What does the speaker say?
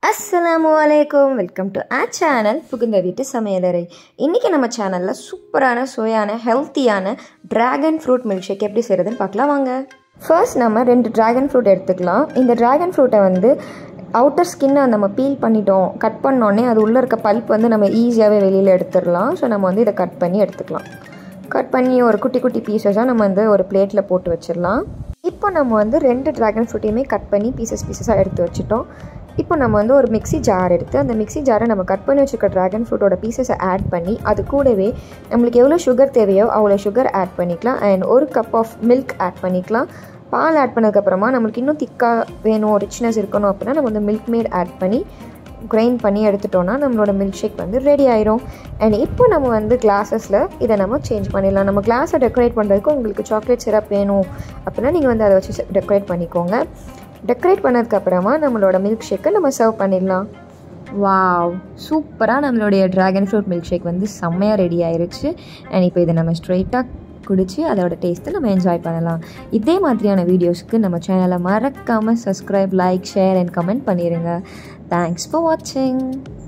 அஸ்ஸலாமு அலைக்கும் welcome to ah channel புகுந்த வீட்டு சமையலறை இன்றைக்கி நம்ம சேனலில் சூப்பரான சுவையான ஹெல்த்தியான ட்ராகன் ஃப்ரூட் மில்க் ஷேக் எப்படி செய்கிறதுன்னு பார்க்கலாம் வாங்க ஃபர்ஸ்ட் நம்ம ரெண்டு ட்ராகன் ஃப்ரூட் எடுத்துக்கலாம் இந்த ட்ராகன் ஃப்ரூட்டை வந்து அவுட்டர் ஸ்கின்னை நம்ம பீல் பண்ணிட்டோம் கட் பண்ணோடனே அது உள்ளே இருக்க பல்ப் வந்து நம்ம ஈஸியாகவே வெளியில் எடுத்துடலாம் ஸோ நம்ம வந்து இதை கட் பண்ணி எடுத்துக்கலாம் கட் பண்ணி ஒரு குட்டி குட்டி பீசஸாக நம்ம வந்து ஒரு பிளேட்டில் போட்டு வச்சிடலாம் இப்போ நம்ம வந்து ரெண்டு ட்ராகன் ஃப்ரூட்டையுமே கட் பண்ணி பீசஸ் பீசஸாக எடுத்து வச்சுட்டோம் இப்போ நம்ம வந்து ஒரு மிக்ஸி ஜார் எடுத்து அந்த மிக்ஸி ஜாரை நம்ம கட் பண்ணி வச்சுருக்க ட்ராகன் ஃப்ரூட்டோட பீசஸை ஆட் பண்ணி அது கூடவே நம்மளுக்கு எவ்வளோ சுகர் தேவையோ அவ்வளோ சுகர் ஆட் பண்ணிக்கலாம் அண்ட் ஒரு கப் ஆஃப் மில்க் ஆட் பண்ணிக்கலாம் பால் ஆட் பண்ணதுக்கப்புறமா நம்மளுக்கு இன்னும் திக்காக வேணும் ரிச்னஸ் இருக்கணும் அப்படின்னா நம்ம வந்து மில்க் மேட் ஆட் பண்ணி கிரைண்ட் பண்ணி எடுத்துட்டோன்னா நம்மளோட மில்க் ஷேக் வந்து ரெடி ஆயிரும் அண்ட் இப்போ நம்ம வந்து கிளாஸஸில் இதை நம்ம சேஞ்ச் பண்ணிடலாம் நம்ம கிளாஸை டெக்கரேட் பண்ணுறதுக்கு உங்களுக்கு சாக்லேட் சிரப் வேணும் அப்படின்னா நீங்கள் வந்து அதை வச்சு டெக்கரேட் பண்ணிக்கோங்க டெக்கரேட் பண்ணதுக்கப்புறமா நம்மளோட மில்க் ஷேக்கை நம்ம சர்வ் பண்ணிடலாம் வாவ் சூப்பராக நம்மளுடைய ட்ராகன் ஃப்ரூட் மில்க் ஷேக் வந்து செம்மையாக ரெடி ஆயிருச்சு அண்ட் இப்போ இதை நம்ம ஸ்ட்ரைட்டாக குடித்து அதோட டேஸ்ட்டை நம்ம என்ஜாய் பண்ணலாம் இதே மாதிரியான வீடியோஸ்க்கு நம்ம சேனலை மறக்காமல் subscribe like share and comment பண்ணிடுங்க தேங்க்ஸ் ஃபார் வாட்சிங்